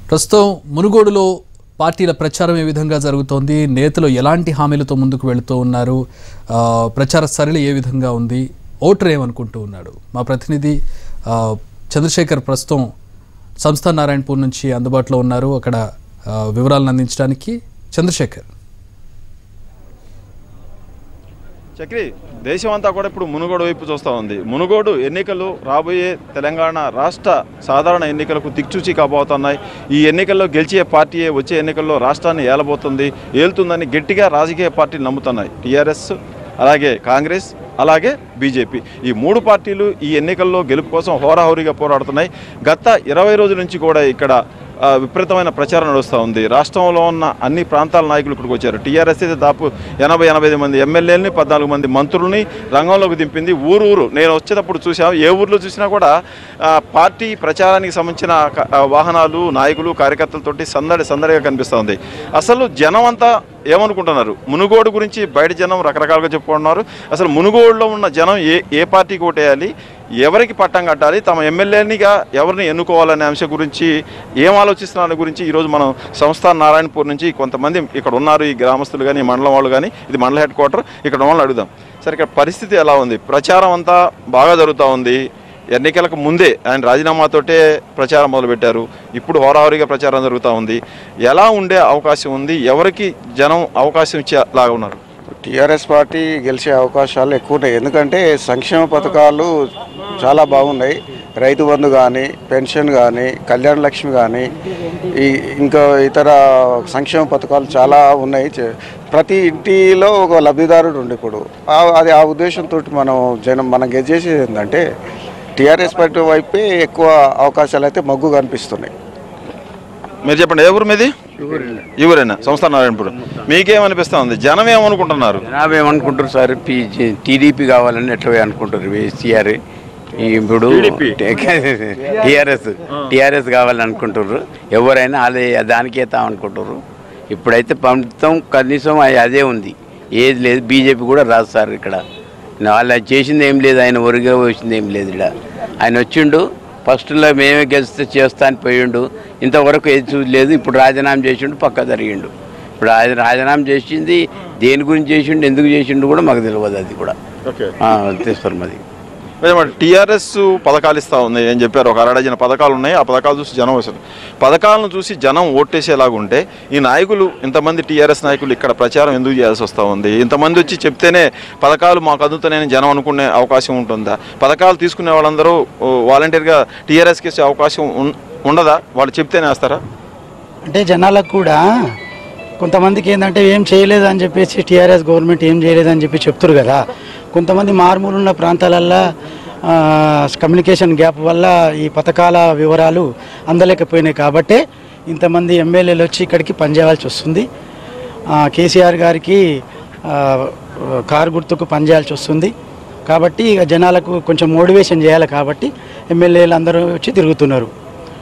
ప్రస్తుతం మునుగోడులో పార్టీల ప్రచారం ఏ విధంగా జరుగుతోంది నేతలు ఎలాంటి హామీలతో ముందుకు వెళుతూ ఉన్నారు ఆ, ప్రచార సరళి ఏ విధంగా ఉంది ఓటర్ ఏమనుకుంటూ ఉన్నాడు మా ప్రతినిధి ఆ, చంద్రశేఖర్ ప్రస్తుతం సంస్థ నారాయణపూర్ నుంచి అందుబాటులో ఉన్నారు అక్కడ ఆ, వివరాలను అందించడానికి చంద్రశేఖర్ చక్రి దేశం అంతా కూడా ఇప్పుడు మునుగోడు వైపు చూస్తూ ఉంది మునుగోడు ఎన్నికలు రాబోయే తెలంగాణ రాష్ట్ర సాధారణ ఎన్నికలకు దిక్చూచి కాబోతున్నాయి ఈ ఎన్నికల్లో గెలిచే పార్టీయే వచ్చే ఎన్నికల్లో రాష్ట్రాన్ని ఏలబోతుంది ఏలుతుందని గట్టిగా రాజకీయ పార్టీలు నమ్ముతున్నాయి టీఆర్ఎస్ అలాగే కాంగ్రెస్ అలాగే బీజేపీ ఈ మూడు పార్టీలు ఈ ఎన్నికల్లో గెలుపు కోసం హోరాహోరీగా పోరాడుతున్నాయి గత ఇరవై రోజుల నుంచి కూడా ఇక్కడ ఆ, విపరీతమైన ప్రచారం నడుస్తూ ఉంది రాష్ట్రంలో ఉన్న అన్ని ప్రాంతాల నాయకులు ఇక్కడికి వచ్చారు టీఆర్ఎస్ అయితే దాపు ఎనభై ఎనభై ఐదు మంది ఎమ్మెల్యేలని పద్నాలుగు మంది మంత్రుల్ని రంగంలోకి దింపింది ఊరు ఊరు నేను వచ్చేటప్పుడు చూసాం ఏ ఊర్లో చూసినా కూడా ఆ, పార్టీ ప్రచారానికి సంబంధించిన క- ఆ, వాహనాలు నాయకులు కార్యకర్తలతోటి సందడి సందడిగా కనిపిస్తూ ఉంది అసలు జనం అంతా ఏమనుకుంటున్నారు మునుగోడు గురించి బయట జనం రకరకాలుగా చెప్పుకుంటున్నారు అసలు మునుగోడులో ఉన్న జనం ఏ ఏ పార్టీకి ఓటేయాలి ఎవరికి పట్టం కట్టాలి తమ ఎమ్మెల్యేనిగా ఎవరిని ఎన్నుకోవాలనే అంశం గురించి ఏం ఆలోచిస్తున్నారు గురించి ఈరోజు మనం సంస్థ నారాయణపూర్ నుంచి కొంతమంది ఇక్కడ ఉన్నారు ఈ గ్రామస్తులు కానీ ఈ మండలం వాళ్ళు కానీ ఇది మండల హెడ్ క్వార్టర్ ఇక్కడ వాళ్ళని అడుగుదాం సరే ఇక్కడ పరిస్థితి ఎలా ఉంది ప్రచారం అంతా బాగా జరుగుతూ ఉంది ఎన్నికలకు ముందే ఆయన రాజీనామాతోటే ప్రచారం మొదలుపెట్టారు ఇప్పుడు హోరాహోరీగా ప్రచారం జరుగుతూ ఉంది ఎలా ఉండే అవకాశం ఉంది ఎవరికి జనం అవకాశం ఇచ్చేలాగా ఉన్నారు టీఆర్ఎస్ పార్టీ గెలిచే అవకాశాలు ఎక్కువ ఉన్నాయి ఎందుకంటే సంక్షేమ పథకాలు చాలా బాగున్నాయి రైతు బంధు కానీ పెన్షన్ కానీ కళ్యాణ లక్ష్మి కానీ ఈ ఇంకా ఇతర సంక్షేమ పథకాలు చాలా ఉన్నాయి చే- ప్రతి ఇంటిలో ఒక లబ్ధిదారుడు ఉండి ఇప్పుడు ఆ- అది ఆ ఉద్దేశంతో మనం జనం మనం గెలిచేసేది ఏంటంటే టీఆర్ఎస్ పార్టీ వైపే ఎక్కువ అవకాశాలు అయితే మగ్గు కనిపిస్తున్నాయి మీరు చెప్పండి ఏ ఊరు మీది ఈ ఊరేనా సంస్థ నారాయణపురం మీకేమనిపిస్తా ఉంది జనం ఏమనుకుంటున్నారు జనాభా ఏమనుకుంటారు సార్ టీడీపీ కావాలని ఎట్లా అనుకుంటారు వేసీఆర్ ఇప్పుడు టీఆర్ఎస్ టీఆర్ఎస్ కావాలని అనుకుంటారు ఎవరైనా అదే దానికే తామనుకుంటారు ఇప్పుడైతే ప్రభుత్వం కనీసం అ- అదే ఉంది ఏది లేదు బీజేపీ కూడా రాదు సార్ ఇక్కడ వాళ్ళు చేసింది ఏం లేదు ఆయన ఒరిగా వచ్చింది ఏం లేదు ఇక్కడ ఆయన వచ్చిండు ఫస్ట్లో మేమే గెలిస్తే చేస్తా అని పోయిండు ఇంతవరకు ఏది చూడలేదు ఇప్పుడు రాజీనామా చేసిండు పక్క జరిగిండు ఇప్పుడు ఆయన రాజీనామా చేసింది దేని గురించి చేసిండు ఎందుకు చేసిండు కూడా మాకు తెలియదు అది కూడా ఓకే తెస్తారు మాది టీఆర్ఎస్ పథకాలు ఇస్తా ఉంది అని చెప్పారు ఒక అరడజన పథకాలు ఉన్నాయి ఆ పథకాలు చూసి జనం వస్తారు పథకాలను చూసి జనం ఓటేసేలాగా ఉంటే ఈ నాయకులు ఇంతమంది టీఆర్ఎస్ నాయకులు ఇక్కడ ప్రచారం ఎందుకు చేయాల్సి వస్తూ ఉంది ఇంతమంది వచ్చి చెప్తేనే పథకాలు మాకు అందుతున్నాయని జనం అనుకునే అవకాశం ఉంటుందా పథకాలు తీసుకునే వాళ్ళందరూ ఓ, వాలంటీర్గా టీఆర్ఎస్కి ఇచ్చే అవకాశం ఉన్- ఉండదా వాళ్ళు చెప్తేనే వేస్తారా అంటే జనాలకు కూడా కొంతమందికి ఏంటంటే ఏం చేయలేదు అని చెప్పేసి టీఆర్ఎస్ గవర్నమెంట్ ఏం చేయలేదు అని చెప్పి చెప్తారు కదా కొంతమంది మారుమూల ఉన్న ప్రాంతాలల్లో ఆ, కమ్యూనికేషన్ గ్యాప్ వల్ల ఈ పథకాల వివరాలు అందలేకపోయినాయి కాబట్టే ఇంతమంది ఎమ్మెల్యేలు వచ్చి ఇక్కడికి పనిచేయాల్సి వస్తుంది ఆ, కేసీఆర్ గారికి ఆ, కారు గుర్తుకు పనిచేయాల్సి వస్తుంది కాబట్టి ఇక జనాలకు కొంచెం మోటివేషన్ చేయాలి కాబట్టి ఎమ్మెల్యేలు అందరూ వచ్చి తిరుగుతున్నారు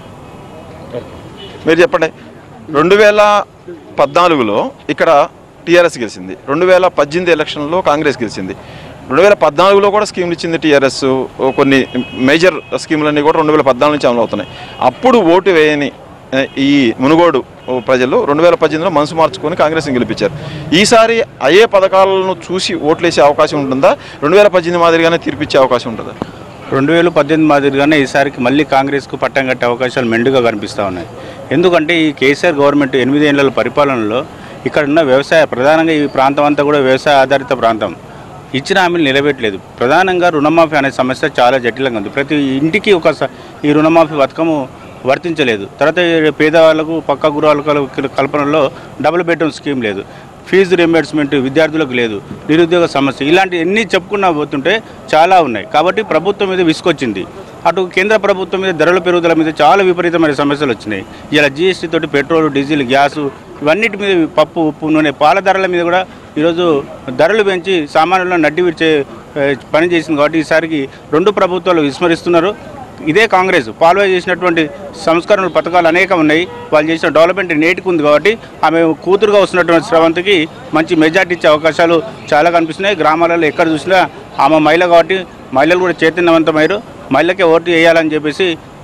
మీరు చెప్పండి రెండు వేల పద్నాలుగులో ఇక్కడ టీఆర్ఎస్ గెలిచింది రెండు వేల పద్దెనిమిది ఎలక్షన్లో కాంగ్రెస్ గెలిచింది రెండు వేల పద్నాలుగులో కూడా స్కీమ్లు ఇచ్చింది టీఆర్ఎస్ కొన్ని మేజర్ స్కీములన్నీ కూడా రెండు వేల పద్నాలుగు నుంచి అమలు అవుతున్నాయి అప్పుడు ఓటు వేయని ఏ, ఈ మునుగోడు ప్రజలు రెండు వేల పద్దెనిమిదిలో మనసు మార్చుకొని కాంగ్రెస్ని గెలిపించారు ఈసారి అయ్యే పథకాలను చూసి ఓట్లేసే అవకాశం ఉంటుందా రెండు వేల పద్దెనిమిది మాదిరిగానే తీర్పిచ్చే అవకాశం ఉంటుందా రెండు వేల పద్దెనిమిది మాదిరిగానే ఈసారికి మళ్ళీ కాంగ్రెస్కు పట్టం కట్టే అవకాశాలు మెండుగా కనిపిస్తూ ఉన్నాయి ఎందుకంటే ఈ కేసీఆర్ గవర్నమెంట్ ఎనిమిది ఏళ్ల పరిపాలనలో ఇక్కడ ఉన్న వ్యవసాయ ప్రధానంగా ఈ ప్రాంతం అంతా కూడా వ్యవసాయ ఆధారిత ప్రాంతం ఇచ్చిన హామీలు నిలబెట్టలేదు ప్రధానంగా రుణమాఫీ అనే సమస్య చాలా జటిలంగా ఉంది ప్రతి ఇంటికి ఒక స- ఈ రుణమాఫీ పథకము వర్తించలేదు తర్వాత ఈ పేదవాళ్ళకు పక్క గృహాల కల్పనలో డబుల్ బెడ్రూమ్ స్కీమ్ లేదు ఫీజు రియంబర్స్మెంట్ విద్యార్థులకు లేదు నిరుద్యోగ సమస్య ఇలాంటి ఎన్ని చెప్పుకున్నా పోతుంటే చాలా ఉన్నాయి కాబట్టి ప్రభుత్వం మీద విసుకొచ్చింది అటు కేంద్ర ప్రభుత్వం మీద ధరల పెరుగుదల మీద చాలా విపరీతమైన సమస్యలు వచ్చినాయి ఇలా జీఎస్టీ తోటి పెట్రోల్ డీజిల్ గ్యాసు ఇవన్నిటి మీద పప్పు ఉప్పు నూనె పాల ధరల మీద కూడా ఈరోజు ధరలు పెంచి సామాన్యులను నడ్డి విడిచే ఏ, పని చేసింది కాబట్టి ఈసారికి రెండు ప్రభుత్వాలు విస్మరిస్తున్నారు ఇదే కాంగ్రెస్ ఫాలో చేసినటువంటి సంస్కరణలు పథకాలు అనేకం ఉన్నాయి వాళ్ళు చేసిన డెవలప్మెంట్ నేటికి ఉంది కాబట్టి ఆమె కూతురుగా వస్తున్నటువంటి శ్రవంతికి మంచి మెజార్టీ ఇచ్చే అవకాశాలు చాలా కనిపిస్తున్నాయి గ్రామాలలో ఎక్కడ చూసినా ఆమె మహిళ కాబట్టి మహిళలు కూడా చైతన్యవంతమయ్యారు మహిళకే ఓటు వేయాలని చెప్పేసి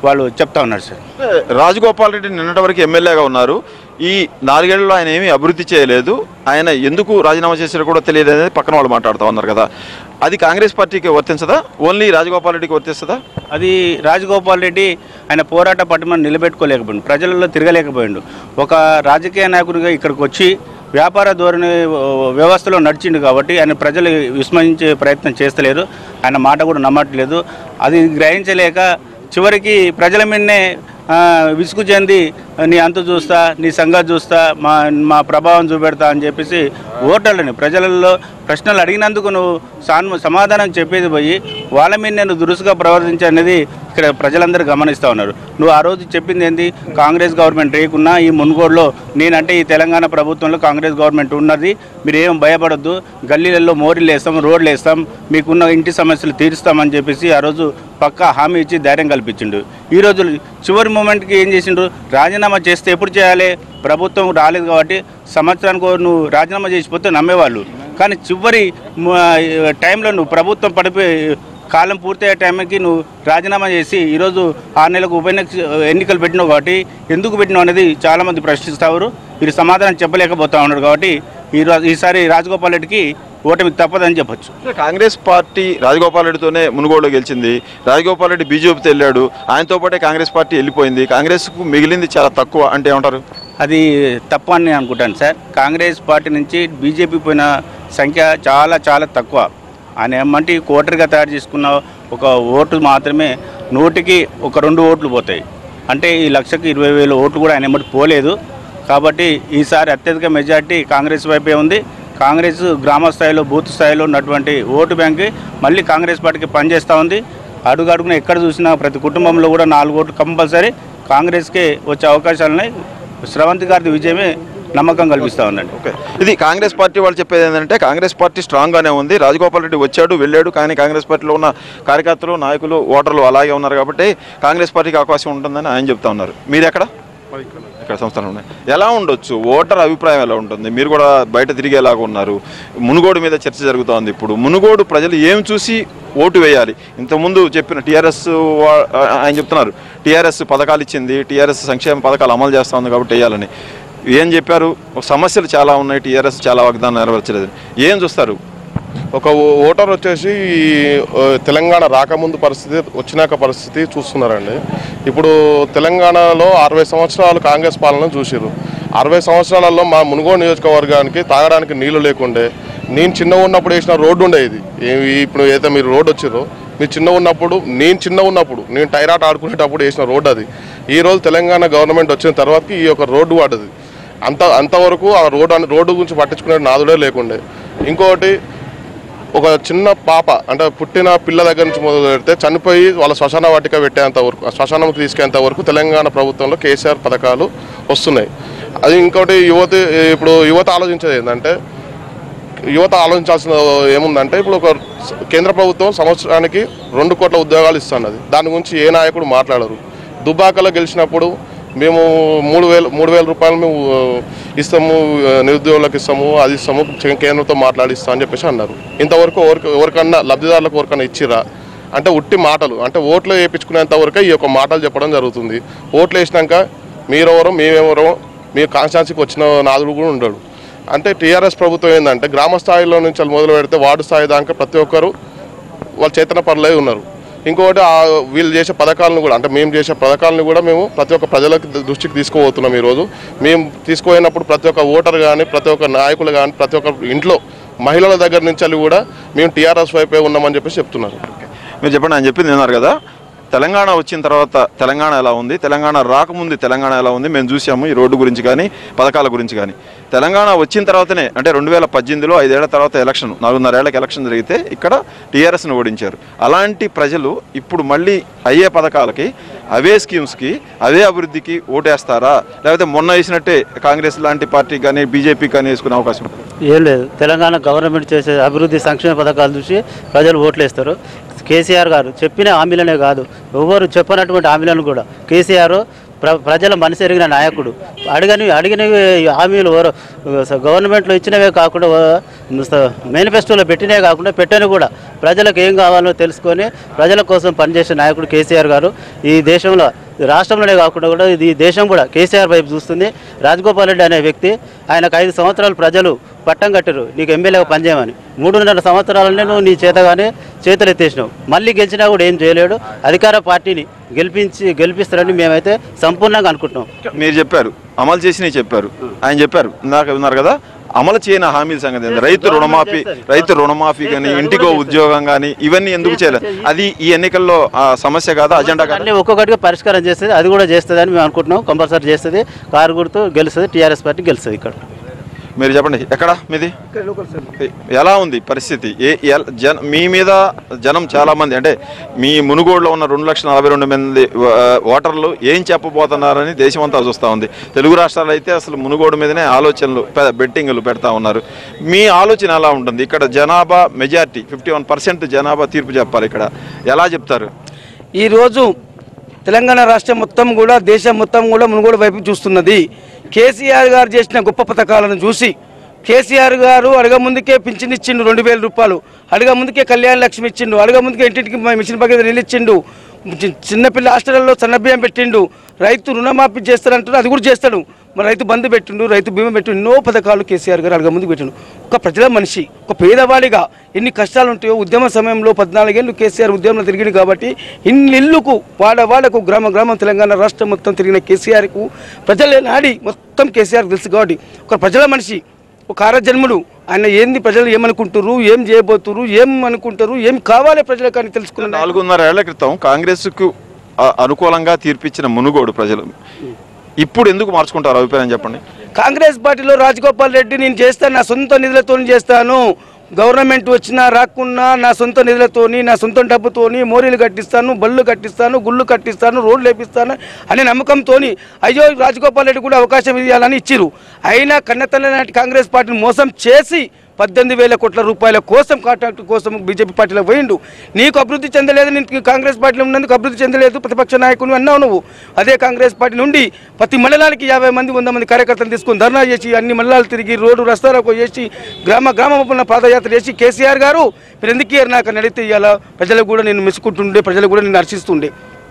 వాళ్ళు చెప్తా ఉన్నారు సార్ రాజగోపాల్ రెడ్డి నిన్నటి వరకు ఎమ్మెల్యేగా ఉన్నారు ఈ నాలుగేళ్లలో ఆయన ఏమీ అభివృద్ధి చేయలేదు ఆయన ఎందుకు రాజీనామా చేశారో కూడా తెలియదు అనేది పక్కన వాళ్ళు మాట్లాడుతూ ఉన్నారు కదా అది కాంగ్రెస్ పార్టీకి వర్తించదా ఓన్లీ రాజగోపాల్ రెడ్డికి వర్తిస్తుందా అది రాజగోపాల్ రెడ్డి ఆయన పోరాట పట్టుమని నిలబెట్టుకోలేకపోయిండు ప్రజలలో తిరగలేకపోయిండు ఒక రాజకీయ నాయకుడిగా ఇక్కడికి వచ్చి వ్యాపార ధోరణి ఓ, వ్యవస్థలో నడిచిండు కాబట్టి ఆయన ప్రజలు విస్మరించే ప్రయత్నం చేస్తలేరు ఆయన మాట కూడా నమ్మట్లేదు అది గ్రహించలేక చివరికి ప్రజల మీదనే ఆ, విసుగు చెంది నీ అంతు చూస్తా నీ సంగతి చూస్తా మా మా ప్రభావం చూపెడతా అని చెప్పేసి ఓటర్లని ప్రజలలో ప్రశ్నలు అడిగినందుకు నువ్వు సాన్ సమాధానం చెప్పేది పోయి వాళ్ళ మీద నేను దురుసుగా ప్రవర్తించా అనేది ఇక్కడ ప్రజలందరూ గమనిస్తూ ఉన్నారు నువ్వు ఆ రోజు చెప్పింది ఏంది కాంగ్రెస్ గవర్నమెంట్ రేకున్నా ఈ మున్గోడులో నేనంటే ఈ తెలంగాణ ప్రభుత్వంలో కాంగ్రెస్ గవర్నమెంట్ ఉన్నది మీరు ఏం భయపడొద్దు గల్లీలలో మోరీలు వేస్తాం రోడ్లు వేస్తాం మీకున్న ఇంటి సమస్యలు తీరుస్తామని చెప్పేసి ఆ రోజు పక్కా హామీ ఇచ్చి ధైర్యం కల్పించిండు ఈ రోజు చివరి మూమెంట్కి ఏం చేసిండ్రు రాజీనామా చేస్తే ఎప్పుడు చేయాలి ప్రభుత్వం రాలేదు కాబట్టి సంవత్సరానికి నువ్వు రాజీనామా చేసిపోతే నమ్మేవాళ్ళు కానీ చివరి మ- టైంలో నువ్వు ప్రభుత్వం పడిపోయి కాలం పూర్తయ్యే టైంకి నువ్వు రాజీనామా చేసి ఈరోజు ఆరు నెలలకు ఉప ఎన్నిక- ఎన్నికలు పెట్టినావు కాబట్టి ఎందుకు పెట్టినావు అనేది చాలామంది ప్రశ్నిస్తారు వీరు సమాధానం చెప్పలేకపోతా ఉన్నారు కాబట్టి ఈరోజు ఈసారి రాజగోపాల్ రెడ్డికి ఓటమి తప్పదని చెప్పొచ్చు కాంగ్రెస్ పార్టీ రాజగోపాల్ రెడ్డితోనే మునుగోడులో గెలిచింది రాజగోపాల్ రెడ్డి బీజేపీతో వెళ్ళాడు ఆయనతో పాటే కాంగ్రెస్ పార్టీ వెళ్ళిపోయింది కాంగ్రెస్కు మిగిలింది చాలా తక్కువ అంటే ఏమంటారు అది తప్పు అని నేను అనుకుంటాను సార్ కాంగ్రెస్ పార్టీ నుంచి బీజేపీ పోయిన సంఖ్య చాలా చాలా తక్కువ ఆయన ఏమంటే కోటరిగా తయారు చేసుకున్న ఒక ఓటు మాత్రమే నూటికి ఒక రెండు ఓట్లు పోతాయి అంటే ఈ లక్షకి ఇరవై వేల ఓట్లు కూడా ఆయన ఎమ్మటి పోలేదు కాబట్టి ఈసారి అత్యధిక మెజార్టీ కాంగ్రెస్ వైపే ఉంది కాంగ్రెస్ గ్రామ స్థాయిలో బూత్ స్థాయిలో ఉన్నటువంటి ఓటు బ్యాంక్ మళ్ళీ కాంగ్రెస్ పార్టీకి పనిచేస్తూ ఉంది అడుగు అడుగున ఎక్కడ చూసినా ప్రతి కుటుంబంలో కూడా నాలుగు ఓట్లు కంపల్సరీ కాంగ్రెస్కే వచ్చే అవకాశాలు ఉన్నాయి స్రవంతి గారి విజయమే నమ్మకం కల్పిస్తూ ఉందండి ఓకే ఇది కాంగ్రెస్ పార్టీ వాళ్ళు చెప్పేది ఏంటంటే కాంగ్రెస్ పార్టీ స్ట్రాంగ్గానే ఉంది రాజగోపాల్ రెడ్డి వచ్చాడు వెళ్ళాడు కానీ కాంగ్రెస్ పార్టీలో ఉన్న కార్యకర్తలు నాయకులు ఓటర్లు అలాగే ఉన్నారు కాబట్టి కాంగ్రెస్ పార్టీకి అవకాశం ఉంటుందని ఆయన చెప్తా ఉన్నారు మీరు ఎక్కడ ఇక్కడ సంస్థలు ఉన్నాయి ఎలా ఉండొచ్చు ఓటర్ అభిప్రాయం ఎలా ఉంటుంది మీరు కూడా బయట తిరిగేలాగా ఉన్నారు మునుగోడు మీద చర్చ జరుగుతోంది ఇప్పుడు మునుగోడు ప్రజలు ఏం చూసి ఓటు వేయాలి ఇంతకుముందు చెప్పిన టీఆర్ఎస్ ఆయన చెప్తున్నారు టీఆర్ఎస్ పథకాలు ఇచ్చింది టీఆర్ఎస్ సంక్షేమ పథకాలు అమలు చేస్తా ఉంది కాబట్టి వేయాలని ఏం చెప్పారు సమస్యలు చాలా ఉన్నాయి టీఆర్ఎస్ చాలా వాగ్దానం నెరవేర్చలేదు ఏం చూస్తారు ఒక ఓ- ఓటర్ వచ్చేసి ఈ, ఆ, తెలంగాణ రాకముందు పరిస్థితి వచ్చినాక పరిస్థితి చూస్తున్నారండి ఇప్పుడు తెలంగాణలో అరవై సంవత్సరాలు కాంగ్రెస్ పాలన చూసిర్రు అరవై సంవత్సరాలలో మా మునుగోడు నియోజకవర్గానికి తాగడానికి నీళ్లు లేకుండే నేను చిన్న ఉన్నప్పుడు వేసిన రోడ్డు ఉండే ఇది ఏ- ఇప్పుడు ఏదైతే మీరు రోడ్డు వచ్చిర్రో మీరు చిన్న ఉన్నప్పుడు నేను చిన్న ఉన్నప్పుడు నేను టైరాట్ ఆడుకునేటప్పుడు వేసిన రోడ్డు అది ఈ రోజు తెలంగాణ గవర్నమెంట్ వచ్చిన తర్వాతకి ఈ యొక్క రోడ్డు పడ్డది అంత అంతవరకు ఆ రోడ్డు అనే- రోడ్డు గురించి పట్టించుకునే నాదుడే లేకుండే ఇంకొకటి ఒక చిన్న పాప అంటే పుట్టిన పిల్ల దగ్గర నుంచి మొదలు పెడితే చనిపోయి వాళ్ళ శ్మశాన వాటిక పెట్టేంత వరకు ఆ శ్మశానంకి తీసుకెంత వరకు తెలంగాణ ప్రభుత్వంలో కేసీఆర్ పథకాలు వస్తున్నాయి అది ఇంకోటి యువత ఇప్పుడు యువత ఆలోచించేది ఏంటంటే యువత ఆలోచించాల్సిన ఏముందంటే ఇప్పుడు ఒక స- కేంద్ర ప్రభుత్వం సంవత్సరానికి రెండు కోట్ల ఉద్యోగాలు ఇస్తున్నది దాని గురించి ఏ నాయకుడు మాట్లాడరు దుబాకలో గెలిచినప్పుడు మేము మూడు వేలు మూడు వేల రూపాయలు మేము ఆ, ఇస్తాము ఆ, నిరుద్యోగులకు ఇస్తాము అది ఇస్తాము కే- కేంద్రంతో మాట్లాడిస్తాం అని చెప్పేసి అన్నారు ఇంతవరకు ఎవరికి ఎవరికన్నా లబ్ధిదారులకు ఎవరికన్నా ఇచ్చిరా అంటే ఉట్టి మాటలు అంటే ఓట్లు వేయించుకునేంత వరకే ఈ యొక్క మాటలు చెప్పడం జరుగుతుంది ఓట్లు వేసినాక మీరెవరో మేమెవరో మీ కాన్స్టాన్సీకి వచ్చిన నాదుడు కూడా ఉండడు అంటే టీఆర్ఎస్ ప్రభుత్వం ఏంటంటే గ్రామ స్థాయిలో నుంచి వాళ్ళు మొదలు పెడితే వార్డు స్థాయి దాకా ప్రతి ఒక్కరు వాళ్ళు చేతన పనులై ఉన్నారు ఇంకొకటి ఆ వీళ్ళు చేసే పథకాలను కూడా అంటే మేము చేసే పథకాలను కూడా మేము ప్రతి ఒక్క ప్రజలకు దృష్టికి తీసుకుపోతున్నాం ఈరోజు మేము తీసుకుపోయినప్పుడు ప్రతి ఒక్క ఓటర్ కానీ ప్రతి ఒక్క నాయకులు కానీ ప్రతి ఒక్క ఇంట్లో మహిళల దగ్గర నుంచి వెళ్ళి కూడా మేము టీఆర్ఎస్ వైపే ఉన్నామని చెప్పేసి చెప్తున్నారు మీరు చెప్పండి ఆయన చెప్పింది విన్నారు కదా తెలంగాణ వచ్చిన తర్వాత తెలంగాణ ఎలా ఉంది తెలంగాణ రాకముందు తెలంగాణ ఎలా ఉంది మేము చూసాము ఈ రోడ్డు గురించి కానీ పథకాల గురించి కానీ తెలంగాణ వచ్చిన తర్వాతనే అంటే రెండు వేల పద్దెనిమిదిలో ఐదేళ్ల తర్వాత ఎలక్షన్ నాలుగున్నరేళ్లకు ఎలక్షన్ జరిగితే ఇక్కడ టీఆర్ఎస్ను ఓడించారు అలాంటి ప్రజలు ఇప్పుడు మళ్ళీ అయ్యే పథకాలకి అవే స్కీమ్స్కి అవే అభివృద్ధికి ఓటేస్తారా లేకపోతే మొన్న వేసినట్టే కాంగ్రెస్ లాంటి పార్టీ కానీ బీజేపీ కానీ వేసుకునే అవకాశం ఉంటుంది ఏం లేదు తెలంగాణ గవర్నమెంట్ చేసే అభివృద్ధి సంక్షేమ పథకాలు చూసి ప్రజలు ఓట్లు వేస్తారు కేసీఆర్ గారు చెప్పిన హామీలనే కాదు ఎవరు చెప్పనటువంటి హామీలను కూడా కేసీఆర్ ప్ర ప్రజల మనసు ఎరిగిన నాయకుడు అడగని అడిగిన హామీలు ఓర- గవర్నమెంట్లో ఇచ్చినవే కాకుండా ఓ- స- మేనిఫెస్టోలో పెట్టినవే కాకుండా పెట్టని కూడా ప్రజలకు ఏం కావాలో తెలుసుకొని ప్రజల కోసం పనిచేసే నాయకుడు కేసీఆర్ గారు ఈ దేశంలో రాష్ట్రంలోనే కాకుండా కూడా ఇది ఈ దేశం కూడా కేసీఆర్ వైపు చూస్తుంది రాజగోపాల్ రెడ్డి అనే వ్యక్తి ఆయనకు ఐదు సంవత్సరాలు ప్రజలు పట్టం కట్టారు నీకు ఎమ్మెల్యేగా పనిచేయమని మూడున్నర సంవత్సరాలనే నువ్వు నీ చేతగానే చేతులు ఎత్తేసినావు మళ్ళీ గెలిచినా కూడా ఏం చేయలేడు అధికార పార్టీని గెలిపించి గెలిపిస్తారని మేమైతే సంపూర్ణంగా అనుకుంటున్నాం మీరు చెప్పారు అమలు చేసినవి చెప్పారు ఆయన చెప్పారు ఇందాక ఉన్నారు కదా అమలు చేయని హామీల సంగతి ఏంది? రైతు రుణమాఫీ రైతు రుణమాఫీ కానీ ఇంటికో ఉద్యోగం కానీ ఇవన్నీ ఎందుకు చేయలేదు అది ఈ ఎన్నికల్లో ఆ, సమస్య కాదా అజెండా కాదా అన్ని ఒక్కొక్కటిగా పరిష్కారం చేస్తుంది అది కూడా చేస్తుంది అని మేము అనుకుంటున్నాం కంపల్సరీ చేస్తుంది కారు గుర్తు గెలుస్తుంది టీఆర్ఎస్ పార్టీ గెలుస్తుంది ఇక్కడ మీరు చెప్పండి ఎక్కడ మీది ఎలా ఉంది పరిస్థితి ఏ ఎల్- జన మీ మీద జనం చాలా మంది అంటే మీ మునుగోడులో ఉన్న రెండు లక్షల నలభై రెండు మంది ఆ, ఓటర్లు ఏం చెప్పబోతున్నారని దేశమంతా చూస్తూ ఉంది తెలుగు రాష్ట్రాలు అయితే అసలు మునుగోడు మీదనే ఆలోచనలు పె- బెట్టింగులు పెడతా ఉన్నారు మీ ఆలోచన ఎలా ఉంటుంది ఇక్కడ జనాభా మెజార్టీ ఫిఫ్టీ వన్ పర్సెంట్ జనాభా తీర్పు చెప్పాలి ఇక్కడ ఎలా చెప్తారు ఈరోజు తెలంగాణ రాష్ట్రం మొత్తం కూడా దేశం మొత్తం కూడా మునుగోడు వైపు చూస్తున్నది కేసీఆర్ గారు చేసిన గొప్ప పథకాలను చూసి కేసీఆర్ గారు అడగ ముందుకే పింఛన్ ఇచ్చిండు రెండు వేల రూపాయలు అడగ ముందుకే కళ్యాణ లక్ష్మి ఇచ్చిండు అడగ ముందుకే ఇంటింటికి మా మిషన్ పక్కన నీళ్ళు ఇచ్చిండు చి- చిన్నపిల్ల హాస్టల్లో సన్నబియ్యం పెట్టిండు రైతు రుణమాఫీ చేస్తాడంటారు అది కూడా చేస్తాడు మరి రైతు బంధు పెట్టిండు రైతు బీమా పెట్టిండు ఎన్నో పథకాలు కేసీఆర్ గారు అడగ ముందుకు పెట్టిండు ఒక ప్రజల మనిషి ఒక పేదవాడిగా ఎన్ని కష్టాలు ఉంటాయో ఉద్యమ సమయంలో పద్నాలుగేళ్ళు కేసీఆర్ ఉద్యమంలో తిరిగింది కాబట్టి ఇన్ని ఇల్లుకు వాడవాడకు గ్రామ గ్రామం తెలంగాణ రాష్ట్రం మొత్తం తిరిగిన కేసీఆర్కు ప్రజలే నాడి మొత్తం కేసీఆర్ తెలుసు కాబట్టి ఒక ప్రజల మనిషి ఒక ఆరజన్ముడు ఆయన ఏంది ప్రజలు ఏమనుకుంటారు ఏం చేయబోతున్నారు ఏం అనుకుంటారు ఏం కావాలి ప్రజలకు అని తెలుసుకున్న నాలుగున్నర ఏళ్ల క్రితం కాంగ్రెస్కు ఆ, అనుకూలంగా తీర్పిచ్చిన మునుగోడు ప్రజలు ఇప్పుడు ఎందుకు మార్చుకుంటారు అభిప్రాయం చెప్పండి కాంగ్రెస్ పార్టీలో రాజగోపాల్ రెడ్డి నేను చేస్తాను నా సొంత నిధులతో చేస్తాను గవర్నమెంట్ వచ్చినా రాకున్నా నా సొంత నిధులతోని నా సొంత డబ్బుతోని మోరీలు కట్టిస్తాను బళ్ళు కట్టిస్తాను గుళ్ళు కట్టిస్తాను రోడ్లు వేపిస్తాను అనే నమ్మకంతోని అయ్యో రాజగోపాల్ రెడ్డి కూడా అవకాశం ఇవ్వాలని ఇచ్చిరు అయినా కన్నతల్లి నాటి కాంగ్రెస్ పార్టీని మోసం చేసి పద్దెనిమిది వేల కోట్ల రూపాయల కోసం కాంట్రాక్ట్ కోసం బీజేపీ పార్టీలో పోయిండు నీకు అభివృద్ధి చెందలేదు నీకు కాంగ్రెస్ పార్టీలో ఉన్నందుకు అభివృద్ధి చెందలేదు ప్రతిపక్ష నాయకుని అన్నావు నువ్వు అదే కాంగ్రెస్ పార్టీ నుండి ప్రతి మండలానికి యాభై మంది వంద మంది కార్యకర్తలు తీసుకొని ధర్నా చేసి అన్ని మండలాలు తిరిగి రోడ్డు రస్తాలకు చేసి గ్రామ గ్రామం పాదయాత్ర చేసి కేసీఆర్ గారు మీరు ఎందుకు ఇయ్యరు నాకు అని అడిగితే ఇవాళ ప్రజలకు కూడా నేను మెచ్చుకుంటుండే ప్రజలు కూడా నేను హర్షిస్తుండే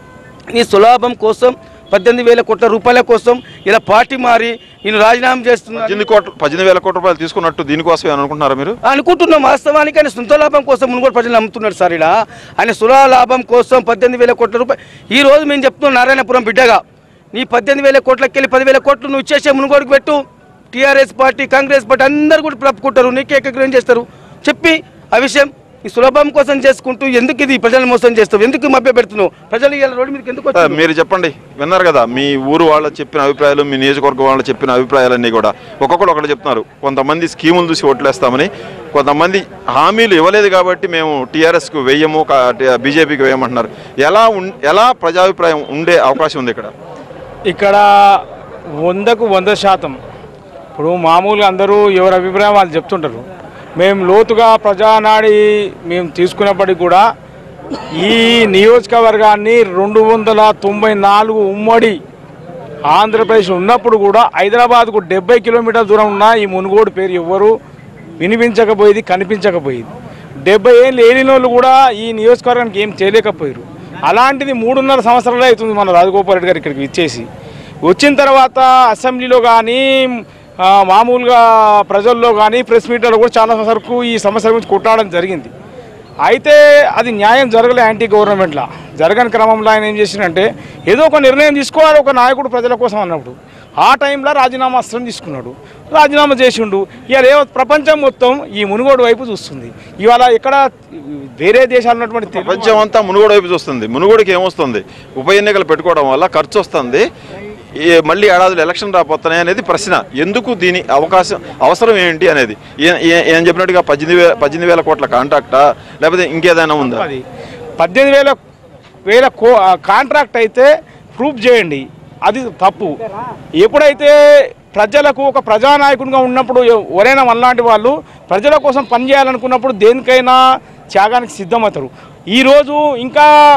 నీ సులాభం కోసం పద్దెనిమిది వేల కోట్ల రూపాయల కోసం ఇలా పార్టీ మారి నేను రాజీనామా చేస్తున్నాను పద్దెనిమిది కోట్ల పద్దెనిమిది వేల కోట్ల రూపాయలు తీసుకున్నట్టు దీనికోసమే అని అనుకుంటున్నారా మీరు అనుకుంటున్నాం వాస్తవానికి ఆయన సొంత లాభం కోసం మునుగోడు ప్రజలు నమ్ముతున్నాడు సార్ ఇలా ఆయన సులా లాభం కోసం పద్దెనిమిది వేల కోట్ల రూపాయలు ఈ రోజు మేము చెప్తున్నాం నారాయణపురం బిడ్డగా నీ పద్దెనిమిది వేల కోట్లకి వెళ్ళి పదివేల కోట్లు నువ్వు ఇచ్చేసే మునుగోడుకు పెట్టు టీఆర్ఎస్ పార్టీ కాంగ్రెస్ పార్టీ అందరు కూడా ప్రప్పుకుంటారు నీకే ఏకగ్రహం చేస్తారు చెప్పి ఆ విషయం ఈ సులభం కోసం చేసుకుంటూ ఎందుకు ఇది ప్రజలను మోసం చేస్తావు ఎందుకు మభ్య పెడుతున్నావు ప్రజలు ఇవాళ రోడ్డు మీదకి ఎందుకు ఆ, వచ్చారు మీరు చెప్పండి విన్నారు కదా మీ ఊరు వాళ్ళు చెప్పిన అభిప్రాయాలు మీ నియోజకవర్గం వాళ్ళు చెప్పిన అభిప్రాయాలన్నీ కూడా ఒక్కొక్కరు ఒకటి చెప్తున్నారు కొంతమంది స్కీములు చూసి ఓట్లేస్తామని కొంతమంది హామీలు ఇవ్వలేదు కాబట్టి మేము టీఆర్ఎస్కు వేయము బీజేపీకి వేయమంటున్నారు ఎలా ఉన్- ఎలా ప్రజాభిప్రాయం ఉండే అవకాశం ఉంది ఇక్కడ ఇక్కడ వందకు వంద శాతం ఇప్పుడు మామూలుగా అందరూ ఎవరి అభిప్రాయం వాళ్ళు చెప్తుంటారు మేము లోతుగా ప్రజానాడి మేము తీసుకున్నప్పటికి కూడా ఈ నియోజకవర్గాన్ని రెండు వందల తొంభై నాలుగు ఉమ్మడి ఆంధ్రప్రదేశ్ ఉన్నప్పుడు కూడా హైదరాబాద్కు డెబ్బై కిలోమీటర్ల దూరం ఉన్న ఈ మునుగోడు పేరు ఎవ్వరు వినిపించకపోయేది కనిపించకపోయేది డెబ్బై ఏళ్ళు లేని వాళ్ళు కూడా ఈ నియోజకవర్గానికి ఏం చేయలేకపోయారు అలాంటిది మూడున్నర సంవత్సరాలే అవుతుంది మన రాజగోపాల్ రెడ్డి గారు ఇక్కడికి ఇచ్చేసి వచ్చిన తర్వాత అసెంబ్లీలో కానీ ఆ, మామూలుగా ప్రజల్లో కానీ ప్రెస్ మీట్లో కూడా చాలా వరకు ఈ సమస్య గురించి కొట్టాడడం జరిగింది అయితే అది న్యాయం జరగలే యాంటీ గవర్నమెంట్లా జరగని క్రమంలో ఆయన ఏం చేసిందంటే ఏదో ఒక నిర్ణయం తీసుకోవాలి ఒక నాయకుడు ప్రజల కోసం అన్నప్పుడు ఆ టైంలో రాజీనామా అస్త్రం తీసుకున్నాడు రాజీనామా చేసిండు ఇవాళ ఏ ప్రపంచం మొత్తం ఈ మునుగోడు వైపు చూస్తుంది ఇవాళ ఎక్కడ వేరే దేశాలు ఉన్నటువంటి తెలుగు ప్రపంచం అంతా మునుగోడు వైపు చూస్తుంది మునుగోడుకి ఏమొస్తుంది ఉప ఎన్నికలు పెట్టుకోవడం వల్ల ఖర్చు వస్తుంది ఈ మళ్ళీ ఏడాదిలో ఎలక్షన్ రాబోతున్నాయి అనేది ప్రశ్న ఎందుకు దీని అవకాశం అవసరం ఏంటి అనేది ఏ- ఏ- ఏం చెప్పినట్టుగా పద్దెనిమిది వేల పద్దెనిమిది వేల కోట్ల కాంట్రాక్టా లేకపోతే ఇంకేదైనా ఉందా అది పద్దెనిమిది వేల వేల కో కాంట్రాక్ట్ అయితే ప్రూఫ్ చేయండి అది తప్పు ఎప్పుడైతే ప్రజలకు ఒక ప్రజానాయకునిగా ఉన్నప్పుడు ఎవరైనా మనలాంటి వాళ్ళు ప్రజల కోసం పనిచేయాలనుకున్నప్పుడు దేనికైనా త్యాగానికి సిద్ధమవుతారు ఈరోజు ఇంకా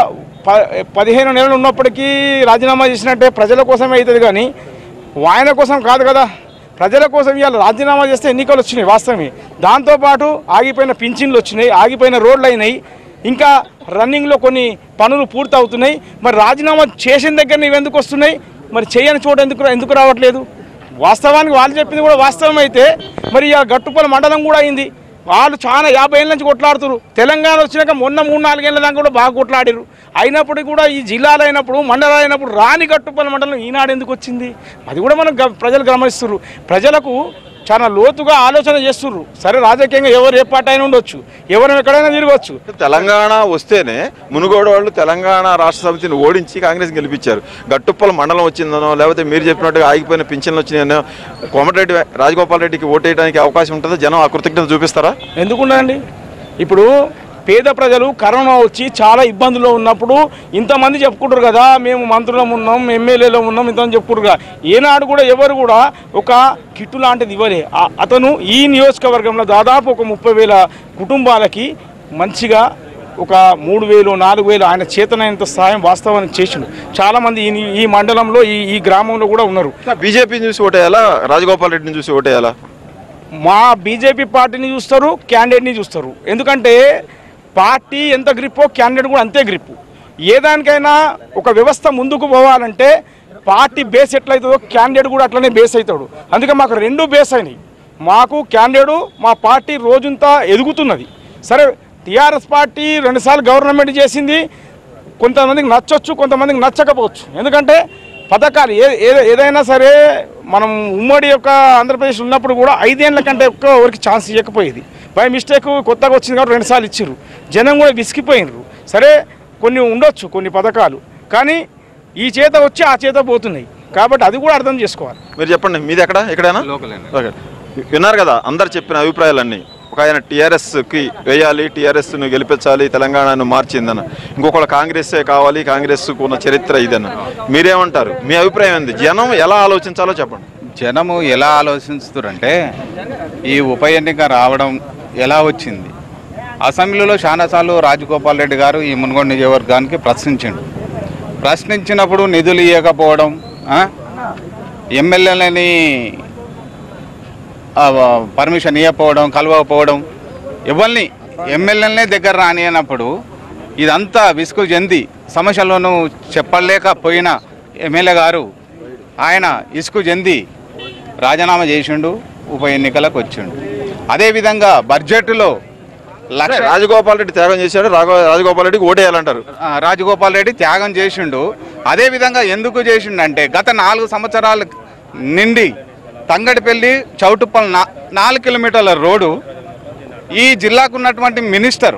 ప పదిహేను నెలలు ఉన్నప్పటికీ రాజీనామా చేసినట్టే ప్రజల కోసమే అవుతుంది కానీ ఆయన కోసం కాదు కదా ప్రజల కోసం ఇవాళ రాజీనామా చేస్తే ఎన్నికలు వచ్చినాయి వాస్తవమే దాంతోపాటు ఆగిపోయిన పింఛన్లు వచ్చినాయి ఆగిపోయిన రోడ్లు అయినాయి ఇంకా రన్నింగ్లో కొన్ని పనులు పూర్తి అవుతున్నాయి మరి రాజీనామా చేసిన దగ్గర నీవు ఎందుకు వస్తున్నాయి మరి చేయని చోట ఎందుకు ఎందుకు రావట్లేదు వాస్తవానికి వాళ్ళు చెప్పింది కూడా వాస్తవం అయితే మరి ఇక గట్టుపల్లి మండలం కూడా అయింది వాళ్ళు చాలా యాభై ఏళ్ళ నుంచి కొట్లాడుతారు తెలంగాణ వచ్చినాక మొన్న మూడు నాలుగేళ్ల దాకా కూడా బాగా కొట్లాడారు అయినప్పటికీ కూడా ఈ జిల్లాలు అయినప్పుడు మండలాలు అయినప్పుడు రాని గట్టుపల్లి మండలం ఈనాడు ఎందుకు వచ్చింది అది కూడా మనం గ- ప్రజలు గమనిస్తున్నారు ప్రజలకు చాలా లోతుగా ఆలోచన చేస్తుర్రు సరే రాజకీయంగా ఎవరు ఏ పార్టీ అయినా ఉండొచ్చు ఎవరు ఎక్కడైనా తిరగవచ్చు తెలంగాణ వస్తేనే మునుగోడు వాళ్ళు తెలంగాణ రాష్ట్ర సమితిని ఓడించి కాంగ్రెస్ గెలిపించారు గట్టుప్పల మండలం వచ్చిందనో లేకపోతే మీరు చెప్పినట్టుగా ఆగిపోయిన పింఛన్లు వచ్చినాయనో కోమటిరెడ్డి రాజగోపాల్ రెడ్డికి ఓటేయడానికి అవకాశం ఉంటుందో జనం ఆ కృతజ్ఞత చూపిస్తారా ఎందుకుండండి ఇప్పుడు పేద ప్రజలు కరోనా వచ్చి చాలా ఇబ్బందుల్లో ఉన్నప్పుడు ఇంతమంది చెప్పుకుంటారు కదా మేము మంత్రులం ఉన్నాం ఎమ్మెల్యేలో ఉన్నాం ఇంతమంది చెప్పుకుంటారు కదా ఏనాడు కూడా ఎవరు కూడా ఒక కిట్టు లాంటిది ఇవ్వలే ఆ- అతను ఈ నియోజకవర్గంలో దాదాపు ఒక ముప్పై వేల కుటుంబాలకి మంచిగా ఒక మూడు వేలు నాలుగు వేలు ఆయన చేతనైనంత సహాయం వాస్తవానికి చేసిండు చాలామంది ఈ ని- ఈ మండలంలో ఈ ఈ గ్రామంలో కూడా ఉన్నారు బీజేపీని చూసి ఓటేయాలా రాజగోపాల్ రెడ్డిని చూసి ఓటేయాలా మా బీజేపీ పార్టీని చూస్తారు క్యాండిడేట్ని చూస్తారు ఎందుకంటే పార్టీ ఎంత గ్రిప్పో క్యాండిడేట్ కూడా అంతే గ్రిప్పు ఏ దానికైనా ఒక వ్యవస్థ ముందుకు పోవాలంటే పార్టీ బేస్ ఎట్లయితుందో క్యాండిడేట్ కూడా అట్లనే బేస్ అవుతాడు అందుకే మాకు రెండు బేస్ అయినాయి మాకు క్యాండిడేట్ మా పార్టీ రోజంతా ఎదుగుతున్నది సరే టీఆర్ఎస్ పార్టీ రెండుసార్లు గవర్నమెంట్ చేసింది కొంతమందికి నచ్చొచ్చు కొంతమందికి నచ్చకపోవచ్చు ఎందుకంటే పథకాలు ఏ ఏ- ఏదైనా సరే మనం ఉమ్మడి యొక్క ఆంధ్రప్రదేశ్ ఉన్నప్పుడు కూడా ఐదేళ్ల కంటే ఎక్కువ ఎవరికి ఛాన్స్ ఇవ్వకపోయేది బై మిస్టేక్ కొత్తగా వచ్చింది కాబట్టి రెండుసార్లు ఇచ్చిర్రు జనం కూడా విసిగిపోయినరు సరే కొన్ని ఉండొచ్చు కొన్ని పథకాలు కానీ ఈ చేత వచ్చి ఆ చేత పోతున్నాయి కాబట్టి అది కూడా అర్థం చేసుకోవాలి మీరు చెప్పండి మీది ఎక్కడ ఎక్కడైనా ఓకే. విన్నారు కదా అందరు చెప్పిన అభిప్రాయాలన్నీ ఒక ఆయన టీఆర్ఎస్కి వేయాలి టీఆర్ఎస్ను గెలిపించాలి తెలంగాణను మార్చిందన్న ఇంకొకళ్ళు కాంగ్రెస్సే కావాలి కాంగ్రెస్కు ఉన్న చరిత్ర ఇదన్న మీరేమంటారు మీ అభిప్రాయం ఏంది జనం ఎలా ఆలోచించాలో చెప్పండి జనము ఎలా ఆలోచిస్తున్నారంటే ఈ ఉప ఎన్నిక రావడం ఎలా వచ్చింది అసెంబ్లీలో చాలాసార్లు రాజగోపాల్ రెడ్డి గారు ఈ మున్గోడు నియోజకవర్గానికి ప్రశ్నించిండు ప్రశ్నించినప్పుడు నిధులు ఇవ్వకపోవడం ఆ? ఎమ్మెల్యేలని ఆ, పర్మిషన్ ఇవ్వకపోవడం కలవకపోవడం ఎవరిని ఎమ్మెల్యేలనే దగ్గర రానియనప్పుడు ఇదంతా విసుగు చెంది సమస్యలను చెప్పలేకపోయిన ఎమ్మెల్యే గారు ఆయన ఇసుకు చెంది రాజీనామా చేసిండు ఉప ఎన్నికలకు వచ్చిండు అదేవిధంగా బడ్జెట్లో లక్ష రాజగోపాల్ రెడ్డి త్యాగం చేశాడు రాఘవ రాజగోపాల్ రెడ్డికి ఓటేయాలంటారు ఆ, రాజగోపాల్ రెడ్డి త్యాగం చేసిండు అదేవిధంగా ఎందుకు చేసిండంటే గత నాలుగు సంవత్సరాల నిండి తంగడిపల్లి చౌటుప్పల్ నా నాలుగు కిలోమీటర్ల రోడ్డు ఈ జిల్లాకు ఉన్నటువంటి మినిస్టర్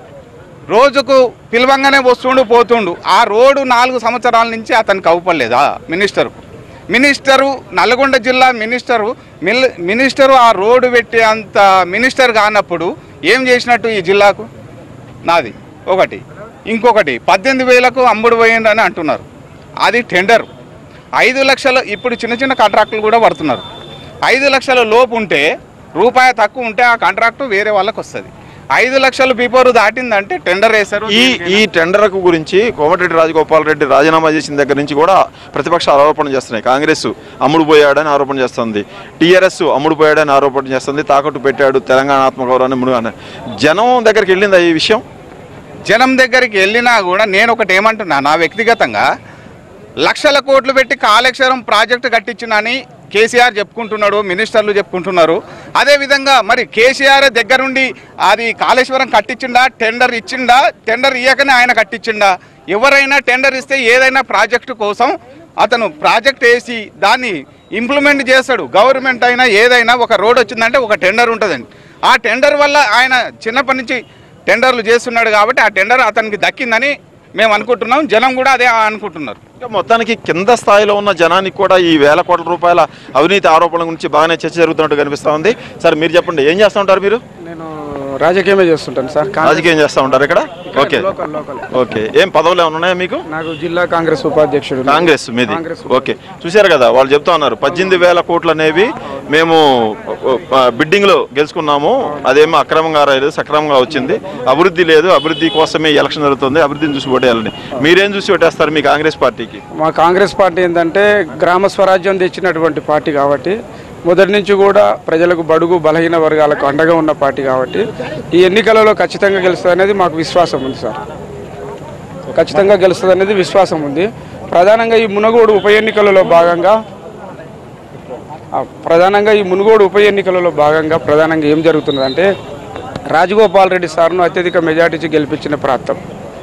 రోజుకు పిలవంగానే వస్తుండు పోతుండు ఆ రోడ్డు నాలుగు సంవత్సరాల నుంచి అతనికి అవ్వలేదా మినిస్టర్ మినిస్టరు నల్గొండ జిల్లా మినిస్టరు మిల్ మినిస్టరు ఆ రోడ్డు పెట్టి అంత మినిస్టర్ కానప్పుడు ఏం చేసినట్టు ఈ జిల్లాకు నాది ఒకటి ఇంకొకటి పద్దెనిమిది వేలకు అమ్ముడు పోయిందని అంటున్నారు అది టెండర్ ఐదు లక్షల ఇప్పుడు చిన్న చిన్న కాంట్రాక్టులు కూడా పడుతున్నారు ఐదు లక్షల లోపు ఉంటే రూపాయి తక్కువ ఉంటే ఆ కాంట్రాక్టు వేరే వాళ్ళకి వస్తుంది ఐదు లక్షలు బిఫోర్ దాటిందంటే టెండర్ వేశారు ఈ ఈ టెండర్కు గురించి కోమటిరెడ్డి రాజగోపాల్ రెడ్డి రాజీనామా చేసిన దగ్గర నుంచి కూడా ప్రతిపక్షాలు ఆరోపణ చేస్తున్నాయి కాంగ్రెస్ అమ్ముడు పోయాడని ఆరోపణ చేస్తుంది టీఆర్ఎస్ అమ్ముడు పోయాడని ఆరోపణ చేస్తుంది తాకట్టు పెట్టాడు తెలంగాణ ఆత్మగౌరవాన్ని మునుగానే జనం దగ్గరికి వెళ్ళిందా ఈ విషయం జనం దగ్గరికి వెళ్ళినా కూడా నేను ఒకటి ఏమంటున్నా నా వ్యక్తిగతంగా లక్షల కోట్లు పెట్టి కాళేశ్వరం ప్రాజెక్టు కట్టించినని కేసీఆర్ చెప్పుకుంటున్నాడు మినిస్టర్లు చెప్పుకుంటున్నారు అదేవిధంగా మరి కేసీఆర్ దగ్గరుండి అది కాళేశ్వరం కట్టించిండా టెండర్ ఇచ్చిండా టెండర్ ఇయ్యకనే ఆయన కట్టించిండా ఎవరైనా టెండర్ ఇస్తే ఏదైనా ప్రాజెక్టు కోసం అతను ప్రాజెక్ట్ వేసి దాన్ని ఇంప్లిమెంట్ చేస్తాడు గవర్నమెంట్ అయినా ఏదైనా ఒక రోడ్ వచ్చిందంటే ఒక టెండర్ ఉంటుందండి ఆ టెండర్ వల్ల ఆయన చిన్నప్పటి నుంచి టెండర్లు చేస్తున్నాడు కాబట్టి ఆ టెండర్ అతనికి దక్కిందని మేము అనుకుంటున్నాం జనం కూడా అదే అనుకుంటున్నారు ఇంకా మొత్తానికి కింద స్థాయిలో ఉన్న జనానికి కూడా ఈ వేల కోట్ల రూపాయల అవినీతి ఆరోపణల గురించి బాగానే చర్చ జరుగుతున్నట్టు కనిపిస్తా ఉంది సార్ మీరు చెప్పండి ఏం చేస్తూ ఉంటారు మీరు నేను రాజకీయమే చేస్తుంటాను సార్ రాజకీయం చేస్తూ ఉంటారు ఇక్కడ ఓకే లోకల్ లోకల్ ఓకే ఏం పదవులు ఏమైనా ఉన్నాయా మీకు నాకు జిల్లా కాంగ్రెస్ ఉపాధ్యక్షుడు కాంగ్రెస్ మీది ఓకే చూశారు కదా వాళ్ళు చెప్తా ఉన్నారు పద్దెనిమిది వేల కోట్లు అనేవి మేము ఆ, బిడ్డింగ్ లో గెలుచుకున్నాము అదేమో అక్రమంగా రాలేదు సక్రమంగా వచ్చింది అభివృద్ధి లేదు అభివృద్ధి కోసమే ఈ ఎలక్షన్ జరుగుతుంది అభివృద్ధిని చూసి ఓటేయాలని మీరేం చూసి ఓటేస్తారు మీ కాంగ్రెస్ పార్టీకి మా కాంగ్రెస్ పార్టీ ఏంటంటే గ్రామ స్వరాజ్యం తెచ్చినటువంటి పార్టీ కాబట్టి మొదటి నుంచి కూడా ప్రజలకు బడుగు బలహీన వర్గాలకు అండగా ఉన్న పార్టీ కాబట్టి ఈ ఎన్నికలలో ఖచ్చితంగా గెలుస్తుంది అనేది మాకు విశ్వాసం ఉంది సార్ ఖచ్చితంగా గెలుస్తుంది అనేది విశ్వాసం ఉంది ప్రధానంగా ఈ మునగోడు ఉప ఎన్నికలలో భాగంగా ఆ, ప్రధానంగా ఈ మునుగోడు ఉప ఎన్నికలలో భాగంగా ప్రధానంగా ఏం జరుగుతున్నదంటే రాజగోపాల్ రెడ్డి సార్ను అత్యధిక మెజార్టీకి గెలిపించిన ప్రాంతం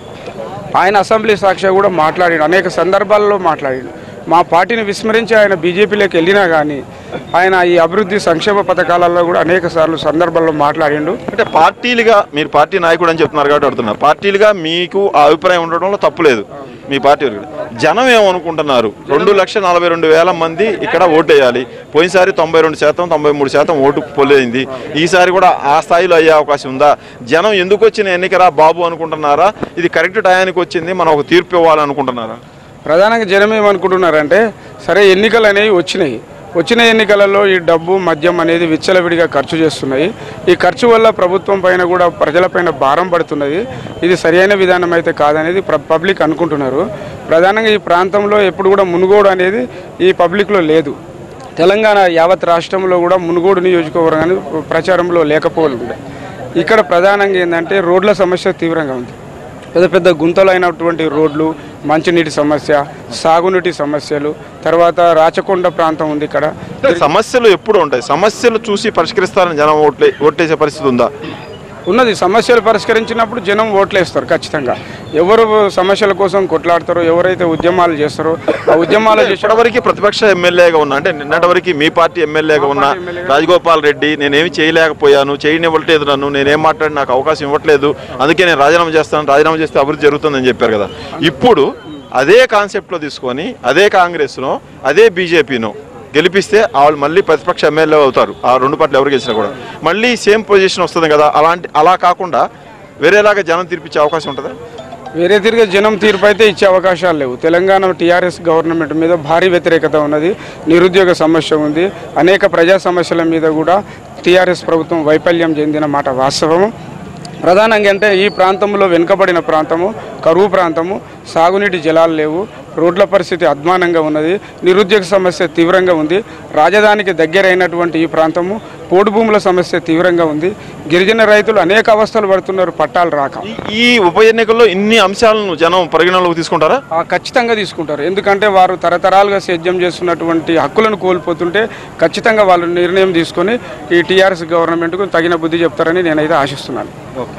ఆయన అసెంబ్లీ సాక్షిగా కూడా మాట్లాడాడు అనేక సందర్భాల్లో మాట్లాడాడు మా పార్టీని విస్మరించి ఆయన బీజేపీలోకి వెళ్ళినా కానీ ఆయన ఈ అభివృద్ధి సంక్షేమ పథకాలలో కూడా అనేక సార్లు సందర్భాల్లో మాట్లాడిండు అంటే పార్టీలుగా మీరు పార్టీ నాయకుడు అని చెప్తున్నారు కాబట్టి అడుగుతున్నారు పార్టీలుగా మీకు ఆ అభిప్రాయం ఉండడంలో తప్పు లేదు మీ పార్టీ వారికి. జనం ఏమనుకుంటున్నారు రెండు లక్షల నలభై రెండు వేల మంది ఇక్కడ ఓటు వేయాలి పోయినసారి తొంభై రెండు శాతం తొంభై మూడు శాతం ఓటు పొలైంది ఈసారి కూడా ఆ స్థాయిలో అయ్యే అవకాశం ఉందా జనం ఎందుకు వచ్చిన ఎన్నికరా బాబు అనుకుంటున్నారా ఇది కరెక్ట్ టయానికి వచ్చింది మనం ఒక తీర్పు ఇవ్వాలనుకుంటున్నారా ప్రధానంగా జనం ఏమనుకుంటున్నారంటే సరే ఎన్నికలు అనేవి వచ్చినాయి వచ్చిన ఎన్నికలలో ఈ డబ్బు మద్యం అనేది విచ్చలవిడిగా ఖర్చు చేస్తున్నాయి ఈ ఖర్చు వల్ల ప్రభుత్వం పైన కూడా ప్రజలపైన భారం పడుతున్నది ఇది సరైన విధానం అయితే కాదనేది ప్ర- పబ్లిక్ అనుకుంటున్నారు ప్రధానంగా ఈ ప్రాంతంలో ఎప్పుడు కూడా మునుగోడు అనేది ఈ పబ్లిక్లో లేదు తెలంగాణ యావత్ రాష్ట్రంలో కూడా మునుగోడు నియోజకవర్గాన్ని ప్రచారంలో లేకపోవాలి ఇక్కడ ప్రధానంగా ఏంటంటే రోడ్ల సమస్య తీవ్రంగా ఉంది పెద్ద పెద్ద గుంతలైనటువంటి రోడ్లు మంచినీటి సమస్య సాగునీటి సమస్యలు తర్వాత రాచకొండ ప్రాంతం ఉంది ఇక్కడ అంటే సమస్యలు ఎప్పుడు ఉంటాయి సమస్యలు చూసి పరిష్కరిస్తారని జనం ఓట్లే ఓట్లేసే పరిస్థితి ఉందా ఉన్నది సమస్యలు పరిష్కరించినప్పుడు జనం ఓట్లేస్తారు ఖచ్చితంగా ఎవరు సమస్యల కోసం కొట్లాడతారో ఎవరైతే ఉద్యమాలు చేస్తారో ఆ ఉద్యమాలు చేసే ఇప్పటివరకు ప్రతిపక్ష ఎమ్మెల్యేగా ఉన్నా అంటే నిన్నటి వరకు మీ పార్టీ ఎమ్మెల్యేగా ఉన్న రాజగోపాల్ రెడ్డి నేనేమి చేయలేకపోయాను చేయనివ్వట్లేదు నన్ను నేనేం మాట్లాడి నాకు అవకాశం ఇవ్వట్లేదు అందుకే నేను రాజీనామా చేస్తాను రాజీనామా చేస్తే అభివృద్ధి జరుగుతుందని చెప్పారు కదా ఇప్పుడు అదే కాన్సెప్ట్లో తీసుకొని అదే కాంగ్రెస్ను అదే బీజేపీను గెలిపిస్తే వాళ్ళు మళ్ళీ ప్రతిపక్ష ఎమ్మెల్యే అవుతారు ఆ రెండు పార్టీలు ఎవరు గెలిచినా కూడా మళ్ళీ సేమ్ పొజిషన్ వస్తుంది కదా అలాంటి అలా కాకుండా వేరేలాగా జనం తీర్పిచ్చే అవకాశం ఉంటుందా వేరే తిరిగే జనం తీర్పు అయితే ఇచ్చే అవకాశాలు లేవు తెలంగాణ టీఆర్ఎస్ గవర్నమెంట్ మీద భారీ వ్యతిరేకత ఉన్నది నిరుద్యోగ సమస్య ఉంది అనేక ప్రజా సమస్యల మీద కూడా టీఆర్ఎస్ ప్రభుత్వం వైఫల్యం చెందిన మాట వాస్తవము ప్రధానంగా అంటే ఈ ప్రాంతంలో వెనుకబడిన ప్రాంతము కరువు ప్రాంతము సాగునీటి జలాలు లేవు రోడ్ల పరిస్థితి అధ్వానంగా ఉన్నది నిరుద్యోగ సమస్య తీవ్రంగా ఉంది రాజధానికి దగ్గరైనటువంటి ఈ ప్రాంతము పోడు భూముల సమస్య తీవ్రంగా ఉంది గిరిజన రైతులు అనేక అవస్థలు పడుతున్నారు పట్టాలు రాక ఈ ఉప ఎన్నికల్లో ఇన్ని అంశాలను జనం పరిగణనలోకి తీసుకుంటారా ఆ, ఖచ్చితంగా తీసుకుంటారు ఎందుకంటే వారు తరతరాలుగా సేద్యం చేస్తున్నటువంటి హక్కులను కోల్పోతుంటే ఖచ్చితంగా వాళ్ళు నిర్ణయం తీసుకొని ఈ టీఆర్ఎస్ గవర్నమెంట్కు తగిన బుద్ధి చెప్తారని నేనైతే ఆశిస్తున్నాను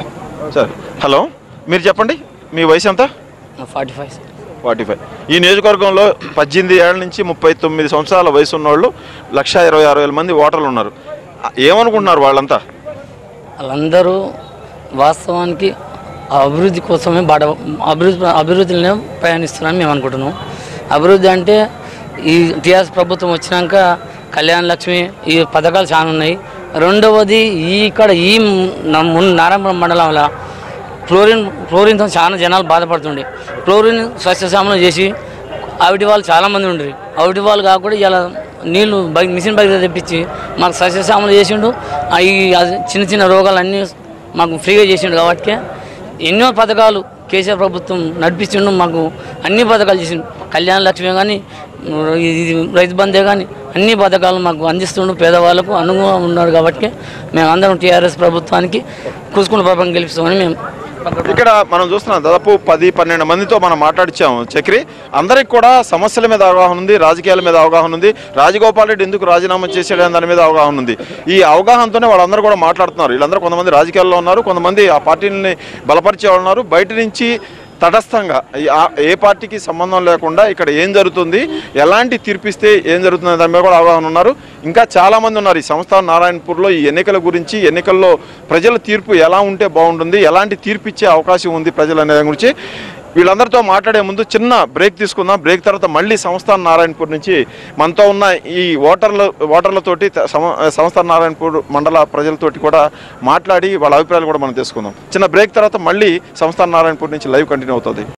సార్ హలో మీరు చెప్పండి మీ వయసు ఎంత ఫార్టీ ఫైవ్ ఫార్టీ ఫైవ్ ఈ నియోజకవర్గంలో పద్దెనిమిది ఏళ్ళ నుంచి ముప్పై తొమ్మిది సంవత్సరాల వయసు ఉన్నవాళ్ళు లక్ష ఇరవై ఆరు వేల మంది ఓటర్లు ఉన్నారు ఆ, ఏమనుకుంటున్నారు వాళ్ళంతా వాళ్ళందరూ వాస్తవానికి ఆ అభివృద్ధి కోసమే బాట అభివృద్ధి అభివృద్ధిలోనే ప్రయాణిస్తున్నారని మేము అనుకుంటున్నాం అభివృద్ధి అంటే ఈ టీఆర్ఎస్ ప్రభుత్వం వచ్చినాక కళ్యాణ లక్ష్మి ఈ పథకాలు చాలా ఉన్నాయి రెండవది ఈ ఇక్కడ ఈ న- మున్- నారాయణపురం మండలంలో క్లోరిన్ క్లోరిన్తో చాలా జనాలు బాధపడుతుండే క్లోరిన్ స్వచ్ఛశామలం చేసి ఆవిటి వాళ్ళు చాలామంది ఉండరు ఆవిటి వాళ్ళు కాకుండా ఇలా నీళ్లు బయట మిషన్ బయట తెప్పించి మాకు సస్యశ్యామలు చేసిండు ఆ ఈ అది చిన్న చిన్న రోగాలన్నీ మాకు ఫ్రీగా చేసిండు కాబట్టి ఎన్నో పథకాలు కేసీఆర్ ప్రభుత్వం నడిపించిండు మాకు అన్ని పథకాలు చేసిండు కళ్యాణ లక్ష్మి కానీ ఇది రైతు బంధే కానీ అన్ని పథకాలు మాకు అందిస్తుండు పేదవాళ్ళకు అనుగుణంగా ఉన్నాడు కాబట్టి మేము అందరం టీఆర్ఎస్ ప్రభుత్వానికి కూసుకున్న పాపం గెలిపిస్తామని మేము ఇక్కడ మనం చూస్తున్నాం దాదాపు పది పన్నెండు మందితో మనం మాట్లాడిచ్చాము చక్రి అందరికి కూడా సమస్యల మీద అవగాహన ఉంది రాజకీయాల మీద అవగాహన ఉంది రాజగోపాల్ రెడ్డి ఎందుకు రాజీనామా చేసాడు అనే దాని మీద అవగాహన ఉంది ఈ అవగాహనతోనే వాళ్ళందరూ కూడా మాట్లాడుతున్నారు వీళ్ళందరూ కొంతమంది రాజకీయాల్లో ఉన్నారు కొంతమంది ఆ పార్టీని బలపరిచే వాళ్ళు ఉన్నారు బయట నుంచి తటస్థంగా ఈ ఆ- ఏ పార్టీకి సంబంధం లేకుండా ఇక్కడ ఏం జరుగుతుంది ఎలాంటి తీర్పిస్తే ఏం జరుగుతుంది దాని మీద కూడా అవగాహన ఉన్నారు ఇంకా చాలా మంది ఉన్నారు ఈ సంస్థ నారాయణపూర్లో ఈ ఎన్నికల గురించి ఎన్నికల్లో ప్రజల తీర్పు ఎలా ఉంటే బాగుంటుంది ఎలాంటి తీర్పు ఇచ్చే అవకాశం ఉంది ప్రజలు అనే దాని గురించి వీళ్ళందరితో మాట్లాడే ముందు చిన్న బ్రేక్ తీసుకుందాం బ్రేక్ తర్వాత మళ్ళీ సంస్థాన్ నారాయణపూర్ నుంచి మనతో ఉన్న ఈ ఓటర్ల ఓటర్లతోటి త- సమ- సంస్థాన్ నారాయణపూర్ మండల ప్రజలతోటి కూడా మాట్లాడి వాళ్ళ అభిప్రాయాలు కూడా మనం తెలుసుకుందాం చిన్న బ్రేక్ తర్వాత మళ్ళీ సంస్థాన్ నారాయణపూర్ నుంచి లైవ్ కంటిన్యూ అవుతుంది